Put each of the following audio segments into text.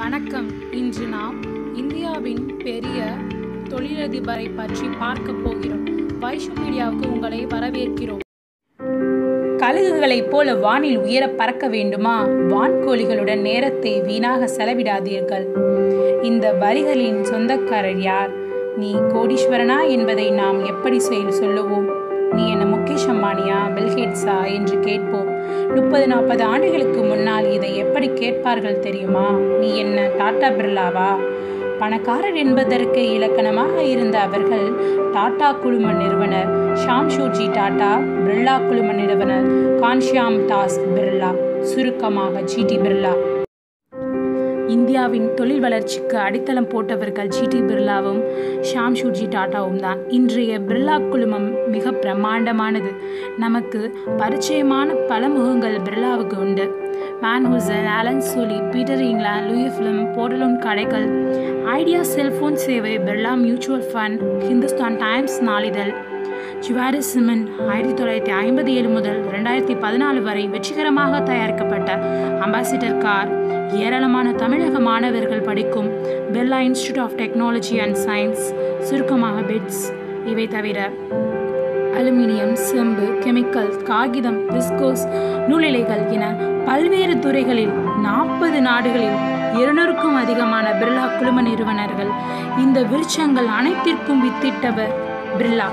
வணக்கம் இன்று நாம் இந்தியாவின் பெரிய தொழிலதிபரை பற்றி பார்க்க போகிறோம் வைஷு மீடியாவுக்கு உங்களை வரவேற்கிறோம் கழுகுகளைப் போல வானில் உயர பறக்க வேண்டுமா வான்கோழிகளுடன் நேரத்தை வீணாக செலவிடாதீர்கள் இந்த வரிகளின் சொந்தக்காரர் யார் நீ கோடீஸ்வரனா என்பதை நாம் எப்படி சொல் சொல்லுவோம் நீ என்ன முகேஷ் அம்பானியா பில்கேட்ஸா என்று கேட்போம் முப்பது நாற்பது ஆண்டுகளுக்கு முன்னால் இதை எப்படி கேட்பார்கள் தெரியுமா நீ என்ன டாடா பிர்லாவா பணக்காரர் என்பதற்கு இலக்கணமாக இருந்த அவர்கள் டாடா குழும நிறுவனர் ஷாம்ஷூர்ஜி டாடா பிர்லா குழும நிறுவனர் கான்ஷியாம் தாஸ் பிர்லா சுருக்கமாக ஜிடி பிர்லா இந்தியாவின் தொழில் வளர்ச்சிக்கு அடித்தளம் போட்டவர்கள் ஜிடி பிர்லாவும் ஷாம்ஷூர்ஜி டாட்டாவும் தான் இன்றைய பிர்லா குழுமம் மிக பிரம்மாண்டமானது நமக்கு பரிச்சயமான பல முகங்கள் பிர்லாவுக்கு உண்டு Van Heusen Allen Solly Peter England Louis Philippe போர்டலோன் கடைகள் ஐடியா செல்போன் சேவை Birla mutual fund Hindustan Times நாளிதழ் ஜிவாரி சிமெண்ட் ஆயிரத்தி தொள்ளாயிரத்தி ஐம்பத்தி ஏழு முதல் ரெண்டாயிரத்தி பதினாலு வரை வெற்றிகரமாக தயாரிக்கப்பட்ட அம்பாசிடர் கார் ஏராளமான தமிழக மாணவர்கள் படிக்கும் Birla institute of technology and science சுருக்கமாக பிட்ஸ் இவை தவிர அலுமினியம் செம்பு கெமிக்கல் காகிதம் விஸ்கோஸ் நூலிலைகள் என பல்வேறு துறைகளில் நாற்பது நாடுகளில் இருநூறுக்கும் அதிகமான பிர்லா குழும நிறுவனர்கள் இந்த விருட்சங்கள் அனைத்திற்கும் வித்திட்டவர் பிர்லா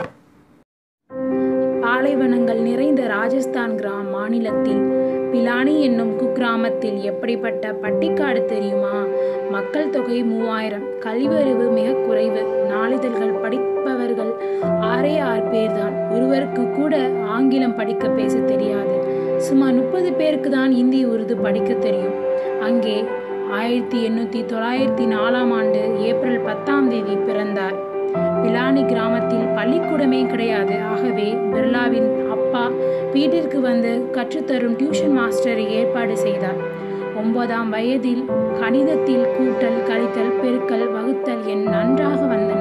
பாலைவனங்கள் நிறைந்த ராஜஸ்தான் கிராம் மாநிலத்தில் பிலானி என்னும் குக்கிராமத்தில் எப்படிப்பட்ட பட்டிக்காடு தெரியுமா மக்கள் தொகை மூவாயிரம் கல்வியறிவு மிக குறைவு நாளிதழ்கள் படிப்பவர்கள் ஆறே ஆறு பேர்தான் ஒருவருக்கு கூட ஆங்கிலம் படிக்க பேச தெரியாது சுமார் முப்பது பேருக்கு தான் இந்தி உருது படிக்க தெரியும் அங்கே ஆயிரத்தி எண்ணூற்றி தொள்ளாயிரத்தி நாலாம் ஆண்டு ஏப்ரல் பத்தாம் தேதி பிறந்தார் பிலானி கிராமத்தில் பள்ளிக்கூடமே கிடையாது ஆகவே பிர்லாவின் அப்பா வீட்டிற்கு வந்து கற்றுத்தரும் டியூஷன் மாஸ்டரை ஏற்பாடு செய்தார் ஒன்பதாம் வயதில் கணிதத்தில் கூட்டல் கழித்தல் பெருக்கல் வகுத்தல் என் நன்றாக வந்தன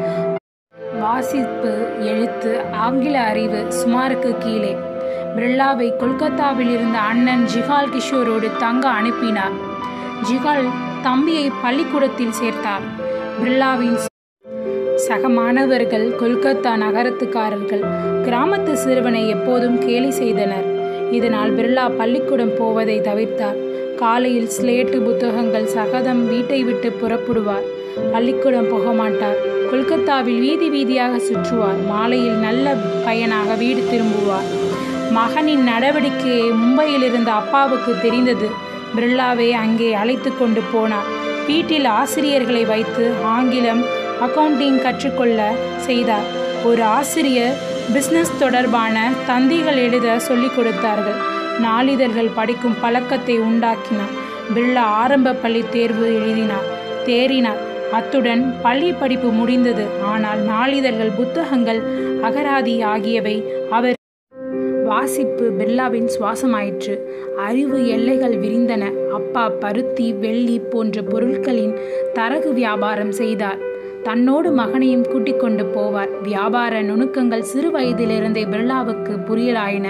வாசிப்பு எழுத்து ஆங்கில அறிவு சுமாருக்கு கீழே பிர்லாவை கொல்கத்தாவில் இருந்த அண்ணன் ஜிகால் கிஷோரோடு தங்க அனுப்பினார் ஜிகால் தம்பியை பள்ளிக்கூடத்தில் சேர்த்தார் பிர்லாவின் சக மாணவர்கள் கொல்கத்தா நகரத்துக்காரர்கள் கிராமத்து சிறுவனை எப்போதும் கேலி செய்தனர் இதனால் பிர்லா பள்ளிக்கூடம் போவதை தவிர்த்தார் காலையில் ஸ்லேட்டு புத்தகங்கள் சகதம் வீட்டை விட்டு புறப்படுவார் பள்ளிக்கூடம் போக மாட்டார் கொல்கத்தாவில் வீதி வீதியாக சுற்றுவார் மாலையில் நல்ல பையனாக வீடு திரும்புவார் மகனின் நடவடிக்கையை மும்பையில் இருந்த அப்பாவுக்கு தெரிந்தது பிர்லாவை அங்கே அழைத்து கொண்டு போனார் வீட்டில் ஆசிரியர்களை வைத்து ஆங்கிலம் அக்கவுண்டிங் கற்றுக்கொள்ள செய்தார் ஒரு ஆசிரியர் பிஸ்னஸ் தொடர்பான தந்திகள் எழுத சொல்லிக் கொடுத்தார்கள் நாளிதழ்கள் படிக்கும் பழக்கத்தை உண்டாக்கினார் பிர்லா ஆரம்ப பள்ளி தேர்வு எழுதினார் தேறினார் அத்துடன் பள்ளி படிப்பு முடிந்தது ஆனால் நாளிதழ்கள் புத்தகங்கள் அகராதி ஆகியவை அவர் வாசிப்பு பிர்லாவின் சுவாசமாயிற்று அறிவு எல்லைகள் விரிந்தன அப்பா பருத்தி வெள்ளி போன்ற பொருட்களின் தரகு வியாபாரம் செய்தார் தன்னோடு மகனையும் கூட்டிக் கொண்டு போவார் வியாபார நுணுக்கங்கள் சிறு வயதிலிருந்தே பிர்லாவுக்கு புரியலாயின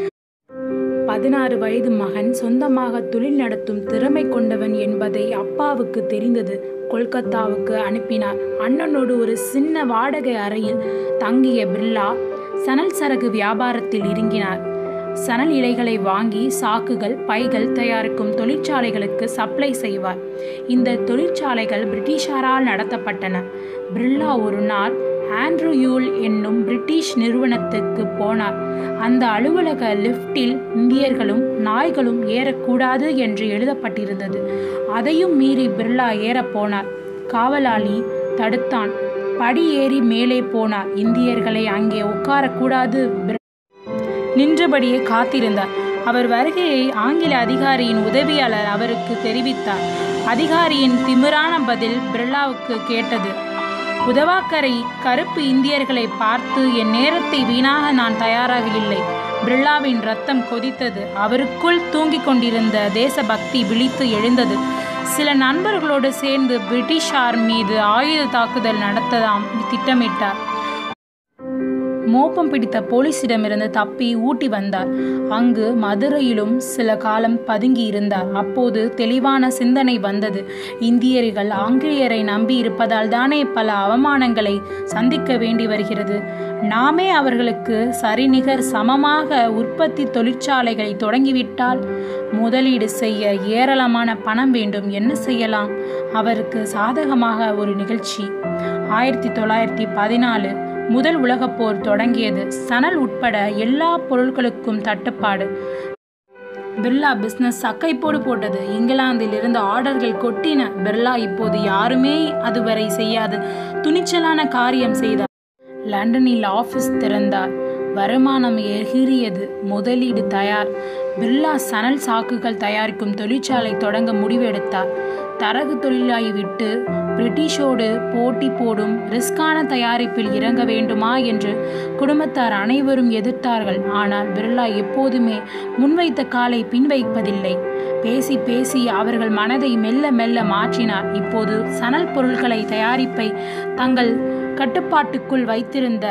பதினாறு வயது மகன் சொந்தமாக தொழில் நடத்தும் திறமை கொண்டவன் என்பதை அப்பாவுக்கு தெரிந்தது கொல்கத்தாவுக்கு அனுப்பினார் அண்ணனோடு ஒரு சின்ன வாடகை அறையில் தங்கிய பிர்லா சணல் சரகு வியாபாரத்தில் இறங்கினார் சணல் இலைகளை வாங்கி சாக்குகள் பைகள் தயாரிக்கும் தொழிற்சாலைகளுக்கு சப்ளை செய்வார் இந்த தொழிற்சாலைகள் பிரிட்டிஷாரால் நடத்தப்பட்டன பிர்லா ஒரு நாள் ஆண்ட்ரூ யூல் என்னும் பிரிட்டிஷ் நிறுவனத்துக்கு போனார் அந்த அலுவலக லிஃப்டில் இந்தியர்களும் நாய்களும் ஏறக்கூடாது என்று எழுதப்பட்டிருந்தது அதையும் மீறி பிர்லா ஏறப் போனார் காவலாளி தடுத்தான் படி ஏறி மேலே போனார் இந்தியர்களை அங்கே உட்காரக்கூடாது நின்றபடியே காத்திருந்தார் அவர் வருகையை ஆங்கில அதிகாரியின் உதவியாளர் அவருக்கு தெரிவித்தார் அதிகாரியின் திமிரான பதில் பிர்லாவுக்கு கேட்டது உதவாக்கரை கருப்பு இந்தியர்களை பார்த்து என் நேரத்தை வீணாக நான் தயாராக இல்லை பிர்லாவின் ரத்தம் கொதித்தது அவருக்குள் தூங்கிக் கொண்டிருந்த தேசபக்தி விழித்து எழுந்தது சில நண்பர்களோடு சேர்ந்து பிரிட்டிஷார் மீது ஆயுத தாக்குதல் நடத்ததாம் திட்டமிட்டார் மோப்பம் பிடித்த போலீசிடமிருந்து தப்பி ஊட்டி வந்தார் அங்கு மதுரையிலும் சில காலம் பதுங்கி இருந்தார் அப்போது தெளிவான சிந்தனை வந்தது இந்தியர்கள் ஆங்கிலேயரை நம்பி இருப்பதால் தானே பல அவமானங்களை சந்திக்க வேண்டி வருகிறது நாமே அவர்களுக்கு சரிநிகர் சமமாக உற்பத்தி தொழிற்சாலைகளை தொடங்கிவிட்டால் முதலீடு செய்ய ஏராளமான பணம் வேண்டும் என்ன செய்யலாம் அவருக்கு சாதகமாக ஒரு நிகழ்ச்சி ஆயிரத்தி தொள்ளாயிரத்தி பதினாலு முதல் உலகப் போர் தொடங்கியது சணல் உட்பட எல்லா பொருட்களுக்கும் தட்டுப்பாடு பிர்லா பிஸ்னஸ் சக்கைப்போடு போட்டது இங்கிலாந்தில் இருந்து ஆர்டர்கள் கொட்டின பிர்லா இப்போது யாருமே அதுவரை செய்யாத துணிச்சலான காரியம் செய்தார் லண்டனில் ஆபீஸ் திறந்தார் வருமானம் எகிரியது முதலீடு தயார் பிர்லா சணல் சாக்குகள் தயாரிக்கும் தொழிற்சாலை தொடங்க முடிவெடுத்தார் தரகு தொழிலாகி விட்டு பிரிட்டிஷோடு போட்டி போடும் ரிஸ்கான தயாரிப்பில் இறங்க வேண்டுமா என்று குடும்பத்தார் அனைவரும் எதிர்த்தார்கள் ஆனால் பிர்லா எப்போதுமே முன்வைத்த காலை பின்வைப்பதில்லை பேசி பேசி அவர்கள் மனதை மெல்ல மெல்ல மாற்றினார் இப்போது சணல் பொருட்களை தயாரிப்பை தங்கள் கட்டுப்பாட்டுக்குள் வைத்திருந்த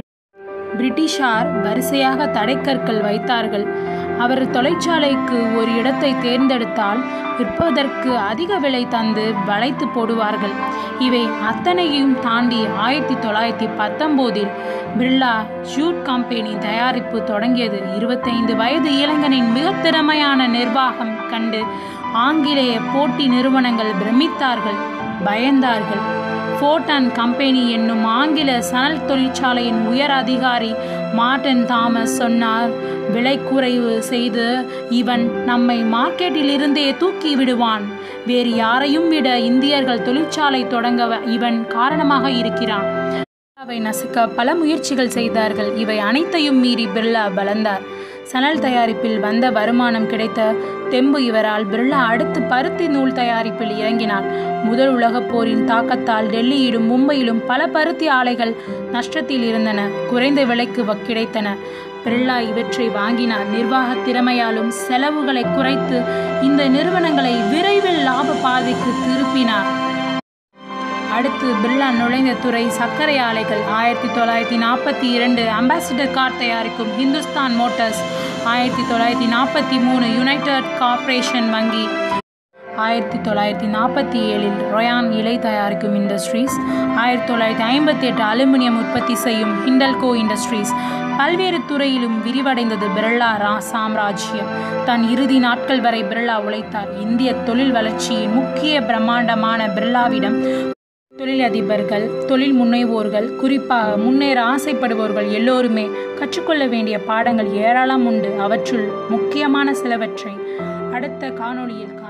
பிரிட்டிஷார் வரிசையாக தடைக்கற்கள் வைத்தார்கள் அவர் தொழிற்சாலைக்கு ஒரு இடத்தை தேர்ந்தெடுத்தால் விற்பதற்கு அதிக விலை தந்து வளைத்து போடுவார்கள் இவை அத்தனையும் தாண்டி ஆயிரத்தி தொள்ளாயிரத்தி பத்தொம்போதில் பிர்லா ஷூட் கம்பெனி தயாரிப்பு தொடங்கியது இருபத்தைந்து வயது இளைஞனின் மிக திறமையான நிர்வாகம் கண்டு ஆங்கிலேய போட்டி நிறுவனங்கள் பிரமித்தார்கள் பயந்தார்கள் ஃபோர்டன் கம்பெனி என்னும் ஆங்கில சணல் தொழிற்சாலையின் உயர் அதிகாரி மார்டன் தாமஸ் சொன்னார் விலை குறைவு செய்து இவன் நம்மை மார்க்கெட்டில் இருந்தே தூக்கி விடுவான் வேறு யாரையும் விட இந்தியர்கள் தொழிற்சாலை தொடங்க இவன் காரணமாக இருக்கிறான் பிர்லாவை நசுக்க பல முயற்சிகள் செய்தார்கள் இவை அனைத்தையும் மீறி பிர்லா வளர்ந்தார் சணல் தயாரிப்பில் வந்த வருமானம் கிடைத்த தெம்பு இவரால் பிர்லா அடுத்து பருத்தி நூல் தயாரிப்பில் இறங்கினார் முதல் உலகப் போரின் தாக்கத்தால் டெல்லியிலும் மும்பையிலும் பல பருத்தி ஆலைகள் நஷ்டத்தில் இருந்தன குறைந்த விலைக்கு வ- கிடைத்தன பிர்லா இவற்றை வாங்கினார் நிர்வாக திறமையாலும் செலவுகளை குறைத்து இந்த நிறுவனங்களை விரைவில் லாப பாதைக்கு திருப்பினார் அடுத்து பிர்லா நுழைந்த துறை சர்க்கரை ஆலைகள் ஆயிரத்தி தொள்ளாயிரத்தி நாற்பத்தி இரண்டு அம்பாசிடர் கார் தயாரிக்கும் ஹிந்துஸ்தான் மோட்டார்ஸ் ஆயிரத்தி தொள்ளாயிரத்தி நாற்பத்தி மூணு யுனைடெட் கார்ப்பரேஷன் வங்கி ஆயிரத்தி தொள்ளாயிரத்தி நாற்பத்தி ஏழில் ரொயான் இலை தயாரிக்கும் இண்டஸ்ட்ரீஸ் ஆயிரத்தி தொள்ளாயிரத்தி ஐம்பத்தி எட்டு அலுமினியம் உற்பத்தி செய்யும் ஹிண்டல்கோ இண்டஸ்ட்ரீஸ் பல்வேறு துறையிலும் விரிவடைந்தது பிர்லா ரா சாம்ராஜ்யம் தன் இறுதி நாட்கள் வரை பிர்லா உழைத்தார் இந்திய தொழில் வளர்ச்சியின் முக்கிய பிரம்மாண்டமான பிர்லாவிடம் தொழிலதிபர்கள் தொழில் முனைவோர்கள் குறிப்பாக முன்னேற ஆசைப்படுபவர்கள் எல்லோருமே கற்றுக்கொள்ள வேண்டிய பாடங்கள் ஏராளம் உண்டு அவற்றுள் முக்கியமான சிலவற்றை அடுத்த காணொளியில் காண